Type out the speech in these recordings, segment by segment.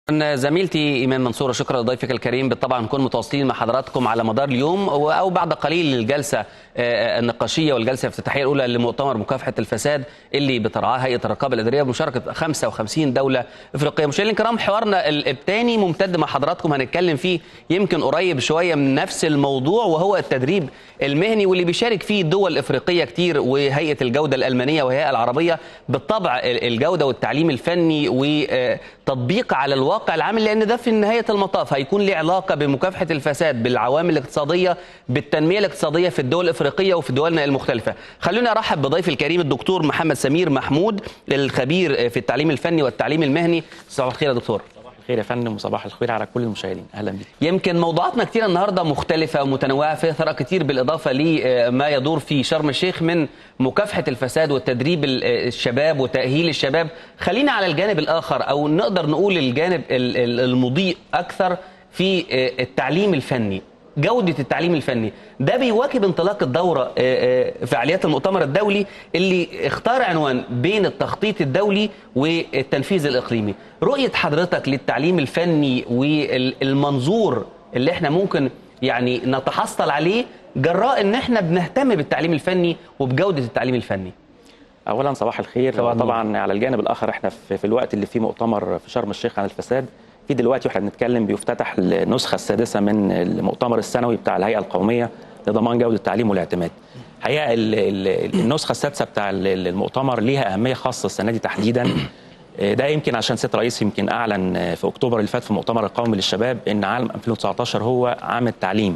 أنا زميلتي إيمان منصورة شكرا لضيفك الكريم بالطبع نكون متواصلين مع حضراتكم على مدار اليوم أو بعد قليل للجلسة النقاشية والجلسة الافتتاحية الأولى لمؤتمر مكافحة الفساد اللي بترعاه هيئة الرقابة الإدارية بمشاركة 55 دولة إفريقية مشاهدينا الكرام حوارنا الثاني ممتد مع حضراتكم هنتكلم فيه يمكن قريب شوية من نفس الموضوع وهو التدريب المهني واللي بيشارك فيه دول إفريقية كتير وهيئة الجودة الألمانية والهيئة العربية بالطبع الجودة والتعليم الفني وتطبيق على الواقع العامل لأن ده في نهاية المطاف هيكون له علاقة بمكافحة الفساد بالعوامل الاقتصادية بالتنمية الاقتصادية في الدول الإفريقية وفي دولنا المختلفة خلوني أرحب بضيفي الكريم الدكتور محمد سمير محمود الخبير في التعليم الفني والتعليم المهني صباح الخير يا دكتور صباح الخير يا فندم وصباح الخير على كل المشاهدين اهلا بك يمكن موضوعاتنا كتير النهارده مختلفه ومتنوعه فيها ثراء كتير بالاضافه لما يدور في شرم الشيخ من مكافحه الفساد وتدريب الشباب وتاهيل الشباب خلينا على الجانب الاخر او نقدر نقول الجانب المضيء اكثر في التعليم الفني جودة التعليم الفني ده بيواكب انطلاق الدورة فعاليات المؤتمر الدولي اللي اختار عنوان بين التخطيط الدولي والتنفيذ الإقليمي رؤية حضرتك للتعليم الفني والمنظور اللي احنا ممكن يعني نتحصل عليه جراء ان احنا بنهتم بالتعليم الفني وبجودة التعليم الفني اولا صباح الخير طبعا, طبعا على الجانب الاخر احنا في, في الوقت اللي فيه مؤتمر في شرم الشيخ عن الفساد في دلوقتي واحنا بنتكلم بيفتتح النسخه السادسه من المؤتمر السنوي بتاع الهيئه القوميه لضمان جوده التعليم والاعتماد. الحقيقه النسخه السادسه بتاع المؤتمر ليها اهميه خاصه السنه دي تحديدا ده يمكن عشان سياده الرئيس يمكن اعلن في اكتوبر اللي فات في المؤتمر القومي للشباب ان عام 2019 هو عام التعليم.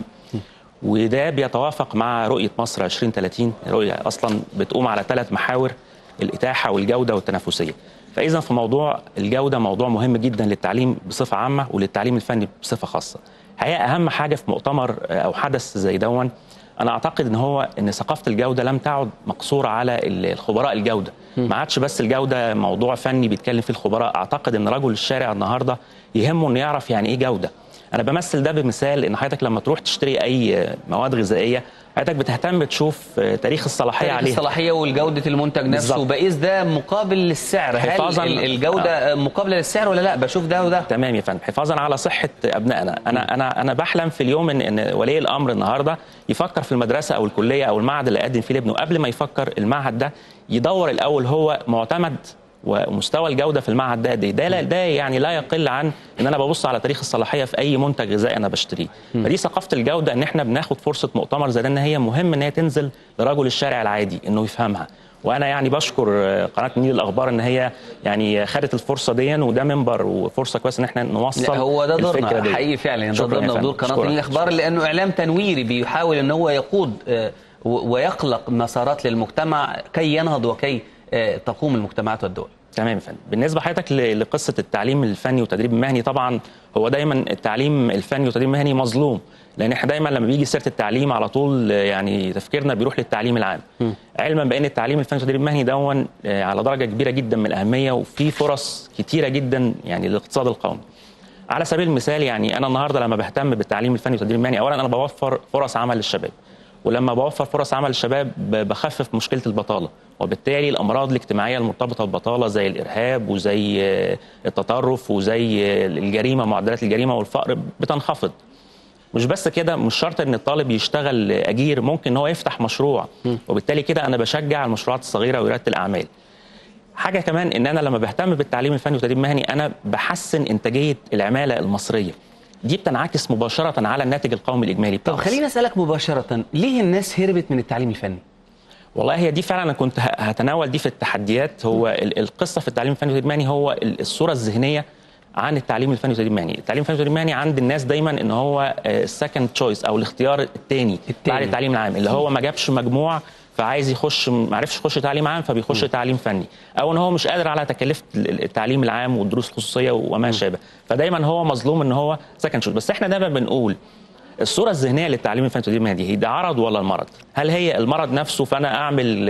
وده بيتوافق مع رؤيه مصر 2030 رؤيه اصلا بتقوم على ثلاث محاور الاتاحه والجوده والتنافسيه. فاذا في موضوع الجوده موضوع مهم جدا للتعليم بصفه عامه وللتعليم الفني بصفه خاصه. الحقيقه اهم حاجه في مؤتمر او حدث زي دون انا اعتقد ان هو ان ثقافه الجوده لم تعد مقصوره على الخبراء الجوده ما عادش بس الجوده موضوع فني بيتكلم فيه الخبراء اعتقد ان رجل الشارع النهارده يهمه انه يعرف يعني ايه جوده انا بمثل ده بمثال ان حضرتك لما تروح تشتري اي مواد غذائيه حضرتك بتهتم تشوف تاريخ الصلاحيه تاريخ عليها الصلاحيه والجوده المنتج نفسه وبقيس ده مقابل للسعر حفاظا هل الجوده آه. مقابله للسعر ولا لا بشوف ده وده تمام يا فندم حفاظا على صحه ابنائنا انا انا انا بحلم في اليوم ان ان ولي الامر النهارده يفكر في المدرسه او الكليه او المعهد اللي قدم فيه لابنه قبل ما يفكر المعهد ده يدور الاول هو معتمد ومستوى الجوده في المعهد ده ده, ده, ده يعني لا يقل عن ان انا ببص على تاريخ الصلاحيه في اي منتج غذائي انا بشتريه فدي ثقافه الجوده ان احنا بناخد فرصه مؤتمر زي ده ان هي مهم ان هي تنزل لرجل الشارع العادي انه يفهمها وانا يعني بشكر قناه النيل الاخبار ان هي يعني خدت الفرصه دي وده منبر وفرصه كويسه ان احنا نوصل هو ده دورنا حقيقي فعلا ده دورنا ودور قناه النيل الاخبار لانه اعلام تنويري بيحاول ان هو يقود ويخلق مسارات للمجتمع كي ينهض وكي تقوم المجتمعات والدول تمام يا فندم بالنسبه حضرتك لقصه التعليم الفني والتدريب المهني طبعا هو دايما التعليم الفني والتدريب المهني مظلوم لان احنا دايما لما بيجي سيره التعليم على طول يعني تفكيرنا بيروح للتعليم العام م. علما بان التعليم الفني والتدريب المهني دون على درجه كبيره جدا من الاهميه وفي فرص كتيره جدا يعني للاقتصاد القومي على سبيل المثال يعني انا النهارده لما بهتم بالتعليم الفني والتدريب المهني اولا انا بوفر فرص عمل للشباب ولما بوفر فرص عمل للشباب بخفف مشكله البطاله وبالتالي الامراض الاجتماعيه المرتبطه بالبطاله زي الارهاب وزي التطرف وزي الجريمه معدلات الجريمه والفقر بتنخفض مش بس كده مش شرط ان الطالب يشتغل اجير ممكن ان هو يفتح مشروع وبالتالي كده انا بشجع المشروعات الصغيره ورياده الاعمال حاجه كمان ان انا لما بهتم بالتعليم الفني والتدريب المهني انا بحسن انتاجيه العماله المصريه دي بتنعكس مباشره على الناتج القومي الاجمالي طب خليني اسالك مباشره ليه الناس هربت من التعليم الفني والله هي دي فعلا انا كنت هتناول دي في التحديات هو القصه في التعليم الفني والتدريب المهني هو الصوره الذهنيه عن التعليم الفني والتدريب المهني، التعليم الفني والتدريب المهني عند الناس دايما ان هو السكند تشويس او الاختيار الثاني بعد التعليم العام اللي هو ما جابش مجموع فعايز يخش ما عرفش يخش تعليم عام فبيخش م. تعليم فني او ان هو مش قادر على تكاليف التعليم العام والدروس الخصوصيه وما شابه فدايما هو مظلوم ان هو سكند تشويس بس احنا دايما بنقول الصوره الذهنيه للتعليم الفني والتدريب المهني هي ده عرض ولا المرض؟ هل هي المرض نفسه فانا اعمل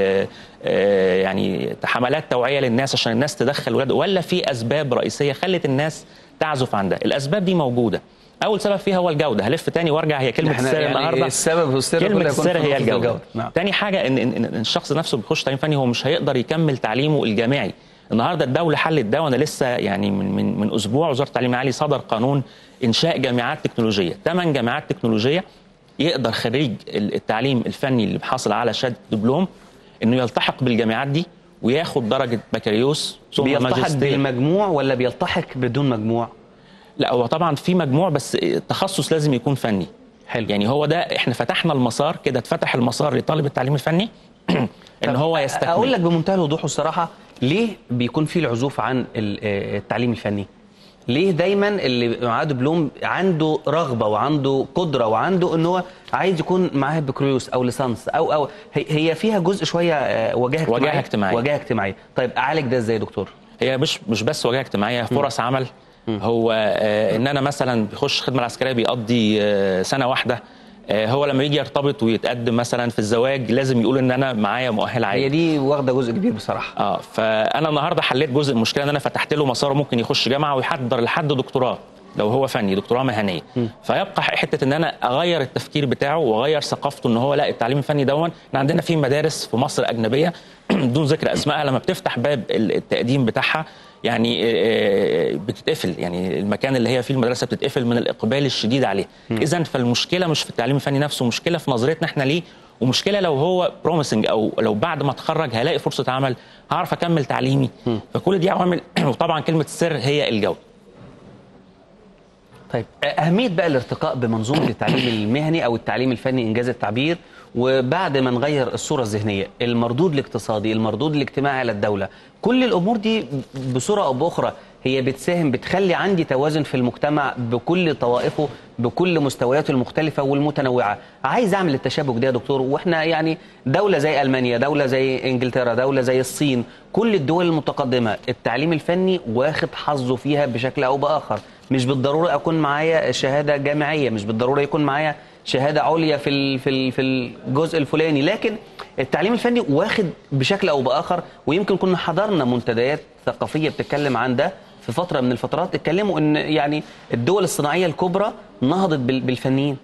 يعني حملات توعيه للناس عشان الناس تدخل ولاد ولا في اسباب رئيسيه خلت الناس تعزف عن ده؟ الاسباب دي موجوده. اول سبب فيها هو الجوده هلف تاني وارجع هي كلمه السر يعني النهارده السبب والسر كلمه السر هي الجوده, نعم. تاني حاجه ان, إن, إن الشخص نفسه بيخش تعليم فني هو مش هيقدر يكمل تعليمه الجامعي النهارده الدوله حلت ده وانا لسه يعني من من من اسبوع وزاره التعليم العالي صدر قانون انشاء جامعات تكنولوجيه ثمان جامعات تكنولوجيه يقدر خريج التعليم الفني اللي حاصل على شهاده دبلوم انه يلتحق بالجامعات دي وياخد درجه بكالوريوس ثم بيلتحق ماجستير بالمجموع ولا بيلتحق بدون مجموع؟ لا هو طبعا في مجموع بس التخصص لازم يكون فني حلو يعني هو ده احنا فتحنا المسار كده اتفتح المسار لطالب التعليم الفني ان هو يستكمل اقول لك بمنتهى الوضوح والصراحه ليه بيكون في العزوف عن التعليم الفني؟ ليه دايما اللي معاه دبلوم عنده رغبه وعنده قدره وعنده ان هو عايز يكون معاه بكالوريوس او ليسانس او او هي فيها جزء شويه وجاهه اجتماعيه وجاهه اجتماعيه وجاهه اجتماعيه طيب اعالج ده ازاي يا دكتور هي مش مش بس وجاهه اجتماعيه فرص م. عمل م. هو آه ان انا مثلا بيخش الخدمه العسكريه بيقضي آه سنه واحده هو لما يجي يرتبط ويتقدم مثلا في الزواج لازم يقول ان انا معايا مؤهل عالي هي دي واخده جزء كبير بصراحه اه فانا النهارده حليت جزء المشكله ان انا فتحت له مسار ممكن يخش جامعه ويحضر لحد دكتوراه لو هو فني دكتوراه مهنيه م. فيبقى حته ان انا اغير التفكير بتاعه واغير ثقافته ان هو لا التعليم الفني دون احنا عندنا في مدارس في مصر اجنبيه بدون ذكر اسمائها لما بتفتح باب التقديم بتاعها يعني بتتقفل يعني المكان اللي هي فيه المدرسه بتتقفل من الاقبال الشديد عليه اذا فالمشكله مش في التعليم الفني نفسه مشكله في نظرتنا احنا ليه ومشكله لو هو بروميسنج او لو بعد ما اتخرج هلاقي فرصه عمل هعرف اكمل تعليمي م. فكل دي عوامل وطبعا كلمه السر هي الجوده طيب اهميه بقى الارتقاء بمنظومه التعليم المهني او التعليم الفني انجاز التعبير وبعد ما نغير الصوره الذهنيه المردود الاقتصادي المردود الاجتماعي على الدوله كل الامور دي بصوره او باخرى هي بتساهم بتخلي عندي توازن في المجتمع بكل طوائفه بكل مستوياته المختلفه والمتنوعه عايز اعمل التشابك ده يا دكتور واحنا يعني دوله زي المانيا دوله زي انجلترا دوله زي الصين كل الدول المتقدمه التعليم الفني واخد حظه فيها بشكل او باخر مش بالضروره اكون معايا شهاده جامعيه مش بالضروره يكون معايا شهاده عليا في في في الجزء الفلاني لكن التعليم الفني واخد بشكل او باخر ويمكن كنا حضرنا منتديات ثقافيه بتتكلم عن ده في فتره من الفترات اتكلموا ان يعني الدول الصناعيه الكبرى نهضت بالفنيين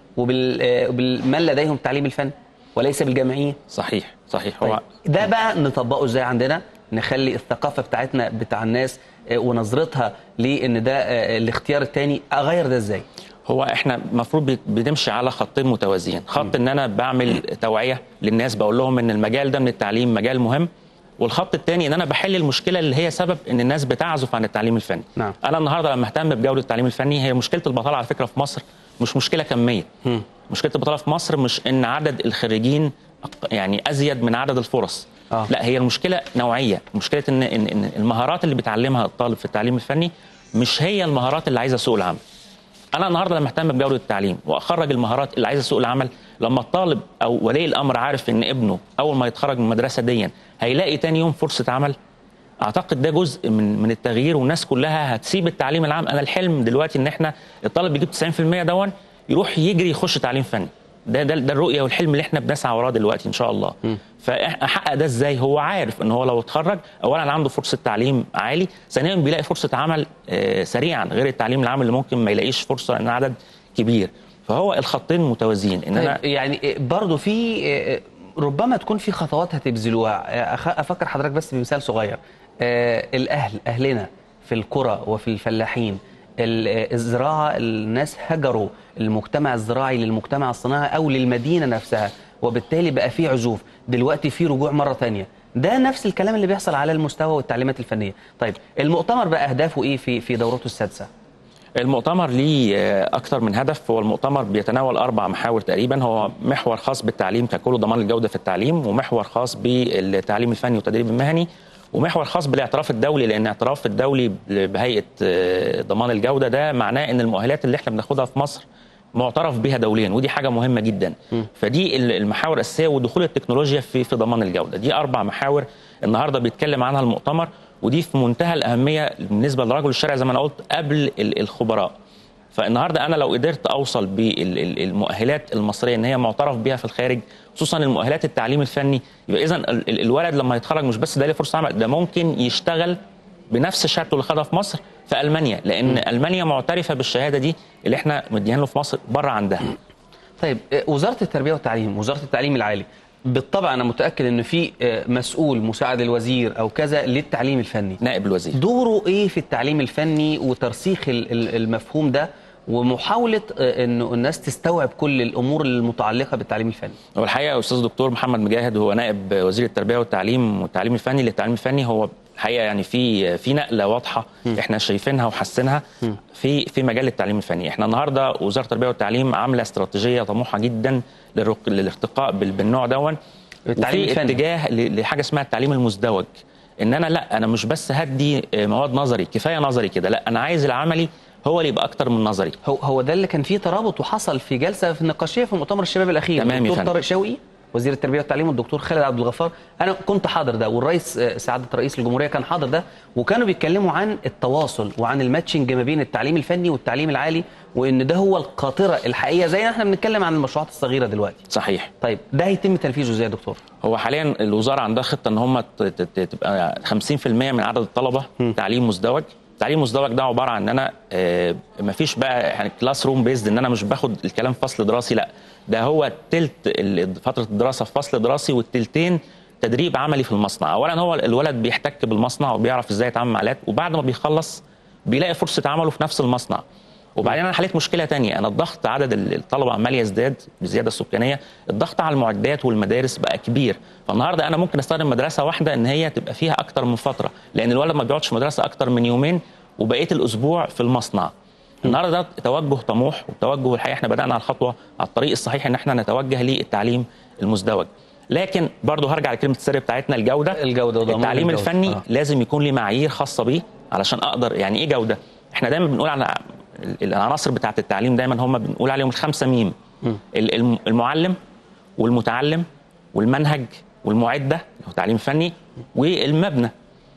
وبالمن لديهم التعليم الفني وليس بالجامعيين صحيح صحيح طيب هو ده بقى نطبقه ازاي عندنا نخلي الثقافه بتاعتنا بتاع الناس ونظرتها لان ده الاختيار الثاني اغير ده ازاي هو احنا المفروض بنمشي على خطين متوازيين خط ان انا بعمل توعيه للناس بقول لهم ان المجال ده من التعليم مجال مهم والخط الثاني ان انا بحل المشكله اللي هي سبب ان الناس بتعزف عن التعليم الفني نعم. انا النهارده لما اهتم بجوده التعليم الفني هي مشكله البطاله على فكره في مصر مش مشكله كميه م. مشكله البطاله في مصر مش ان عدد الخريجين يعني ازيد من عدد الفرص آه. لا هي المشكله نوعيه مشكله ان ان إن المهارات اللي بيتعلمها الطالب في التعليم الفني مش هي المهارات اللي عايزها سوق العمل انا النهارده لما اهتم بجوده التعليم واخرج المهارات اللي عايزها سوق العمل لما الطالب او ولي الامر عارف ان ابنه اول ما يتخرج من المدرسه دي هيلاقي تاني يوم فرصه عمل اعتقد ده جزء من من التغيير والناس كلها هتسيب التعليم العام انا الحلم دلوقتي ان احنا الطالب بيجيب 90% دون يروح يجري يخش تعليم فني ده ده, ده الرؤيه والحلم اللي احنا بنسعى وراه دلوقتي ان شاء الله م. فاحقق ده ازاي هو عارف ان هو لو اتخرج اولا عنده فرصه تعليم عالي ثانيا بيلاقي فرصه عمل آه سريعا غير التعليم العام اللي ممكن ما يلاقيش فرصه لان عدد كبير فهو الخطين متوازيين ان انا يعني برضه في ربما تكون في خطوات هتبذلوها افكر حضرتك بس بمثال صغير الاهل اهلنا في القرى وفي الفلاحين الزراعه الناس هجروا المجتمع الزراعي للمجتمع الصناعي او للمدينه نفسها وبالتالي بقى في عزوف دلوقتي في رجوع مره ثانيه ده نفس الكلام اللي بيحصل على المستوى والتعليمات الفنيه طيب المؤتمر بقى اهدافه ايه في في دورته السادسه المؤتمر ليه اكثر من هدف هو المؤتمر بيتناول اربع محاور تقريبا هو محور خاص بالتعليم ككل ضمان الجوده في التعليم ومحور خاص بالتعليم الفني والتدريب المهني ومحور خاص بالاعتراف الدولي لان الاعتراف الدولي بهيئه ضمان الجوده ده معناه ان المؤهلات اللي احنا بناخدها في مصر معترف بها دوليا ودي حاجه مهمه جدا م. فدي المحاور الاساسيه ودخول التكنولوجيا في في ضمان الجوده دي اربع محاور النهارده بيتكلم عنها المؤتمر ودي في منتهى الاهميه بالنسبه لرجل الشارع زي ما انا قلت قبل الخبراء فالنهارده انا لو قدرت اوصل بالمؤهلات المصريه ان هي معترف بها في الخارج خصوصا المؤهلات التعليم الفني يبقى اذا الولد لما يتخرج مش بس ده ليه فرصه عمل ده ممكن يشتغل بنفس شهادته اللي خدها في مصر في المانيا لان م. المانيا معترفه بالشهاده دي اللي احنا مديها له في مصر بره عندها طيب وزاره التربيه والتعليم وزاره التعليم العالي بالطبع انا متاكد ان في آه، مسؤول مساعد الوزير او كذا للتعليم الفني نائب الوزير دوره ايه في التعليم الفني وترسيخ ال- ال- المفهوم ده ومحاوله آه، انه الناس تستوعب كل الامور المتعلقه بالتعليم الفني هو الحقيقه استاذ دكتور محمد مجاهد هو نائب وزير التربيه والتعليم والتعليم الفني للتعليم الفني هو الحقيقه يعني في في نقله واضحه احنا شايفينها وحاسينها في في مجال التعليم الفني احنا النهارده وزاره التربيه والتعليم عامله استراتيجيه طموحه جدا للرق- للارتقاء بال- بالنوع دون التعليم وفي الفني. اتجاه ل- لحاجه اسمها التعليم المزدوج ان انا لا انا مش بس هدي مواد نظري كفايه نظري كده لا انا عايز العملي هو اللي يبقى اكتر من نظري هو هو ده اللي كان فيه ترابط وحصل في جلسه في النقاشيه في مؤتمر الشباب الاخير تمام يا الدكتور فندم. طارق شوقي وزير التربيه والتعليم والدكتور خالد عبد الغفار انا كنت حاضر ده والرئيس آه، سعاده رئيس الجمهوريه كان حاضر ده وكانوا بيتكلموا عن التواصل وعن الماتشنج ما بين التعليم الفني والتعليم العالي وان ده هو القاطره الحقيقيه زي ما احنا بنتكلم عن المشروعات الصغيره دلوقتي صحيح طيب ده هيتم تنفيذه ازاي يا دكتور هو حاليا الوزاره عندها خطه ان هم ت- ت- ت- تبقى 50% من عدد الطلبه تعليم مزدوج التعليم المزدوج ده عباره عن ان انا آه، مفيش بقى يعني كلاس روم بيزد ان انا مش باخد الكلام في فصل دراسي لا ده هو تلت ال- فتره الدراسه في فصل دراسي والتلتين تدريب عملي في المصنع اولا هو الولد بيحتك بالمصنع وبيعرف ازاي يتعامل مع الات وبعد ما بيخلص بيلاقي فرصه عمله في نفس المصنع وبعدين انا حليت مشكله تانية انا الضغط عدد الطلبه عمال يزداد بالزياده السكانيه الضغط على المعدات والمدارس بقى كبير فالنهارده انا ممكن استخدم مدرسه واحده ان هي تبقى فيها اكتر من فتره لان الولد ما بيقعدش في مدرسه اكتر من يومين وبقيه الاسبوع في المصنع النهارده ده توجه طموح وتوجه الحقيقه احنا بدانا على الخطوه على الطريق الصحيح ان احنا نتوجه للتعليم المزدوج لكن برضه هرجع لكلمه السر بتاعتنا الجوده الجودة وضمان التعليم الجودة. الفني آه. لازم يكون ليه معايير خاصه بيه علشان اقدر يعني ايه جوده احنا دايما بنقول على العناصر بتاعه التعليم دايما هم بنقول عليهم الخمسه ميم ال- الم- المعلم والمتعلم والمنهج والمعده اللي هو تعليم فني والمبنى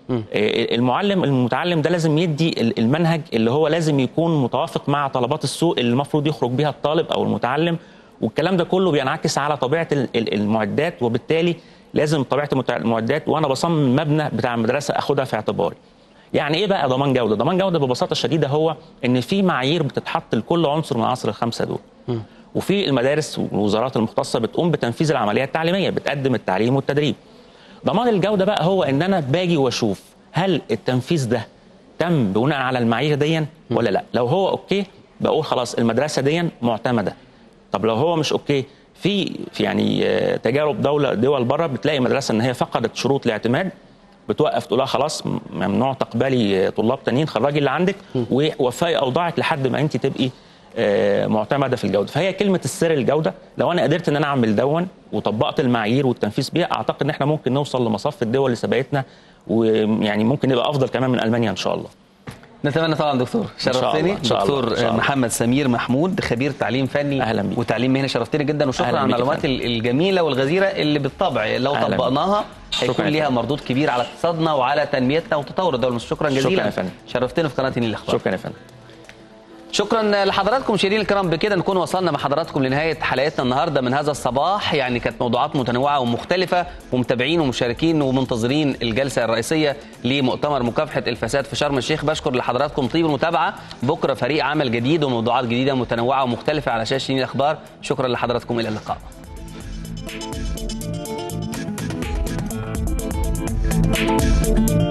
آه، المعلم المتعلم ده لازم يدي ال- المنهج اللي هو لازم يكون متوافق مع طلبات السوق اللي المفروض يخرج بيها الطالب او المتعلم والكلام ده كله بينعكس على طبيعه ال- ال- المعدات وبالتالي لازم طبيعه المتع- المعدات وانا بصمم مبنى بتاع المدرسه اخدها في اعتباري يعني ايه بقى ضمان جوده ضمان جوده ببساطه شديده هو ان في معايير بتتحط لكل عنصر من العناصر الخمسه دول وفي المدارس والوزارات المختصه بتقوم بتنفيذ العمليه التعليميه بتقدم التعليم والتدريب ضمان الجوده بقى هو ان انا باجي واشوف هل التنفيذ ده تم بناء على المعايير دي ولا لا لو هو اوكي بقول خلاص المدرسه دي معتمده طب لو هو مش اوكي في في يعني آه، تجارب دوله دول بره بتلاقي مدرسه ان هي فقدت شروط الاعتماد بتوقف تقول لها خلاص م- ممنوع تقبلي آه، طلاب تانيين خرجي اللي عندك ووفقي اوضاعك لحد ما انت تبقي آه، معتمده في الجوده فهي كلمه السر الجوده لو انا قدرت ان انا اعمل دون وطبقت المعايير والتنفيذ بيها اعتقد ان احنا ممكن نوصل لمصاف الدول اللي سبقتنا ويعني ممكن نبقى افضل كمان من المانيا ان شاء الله نتمنى طبعا دكتور شاء الله، شرفتني إن شاء الله، دكتور إن شاء الله. محمد سمير محمود خبير تعليم فني أهلا بيك. وتعليم مهني شرفتني جدا وشكرا أهلا على بيك يا المعلومات فندم. الجميله والغزيره اللي بالطبع لو أهلا بيك. طبقناها شكرا هيكون يا ليها فندم. مردود كبير على اقتصادنا وعلى تنميتنا وتطور الدوله المصرية. شكرا شكرا جزيلا يا فندم. شرفتنا في قناه النيل الاخبار شكرا يا فندم شكرا لحضراتكم مشاهدينا الكرام بكده نكون وصلنا مع حضراتكم لنهايه حلقتنا النهارده من هذا الصباح يعني كانت موضوعات متنوعه ومختلفه ومتابعين ومشاركين ومنتظرين الجلسه الرئيسيه لمؤتمر مكافحه الفساد في شرم الشيخ بشكر لحضراتكم طيب المتابعه بكره فريق عمل جديد وموضوعات جديده متنوعه ومختلفه على شاشه النيل الاخبار شكرا لحضراتكم الى اللقاء thank you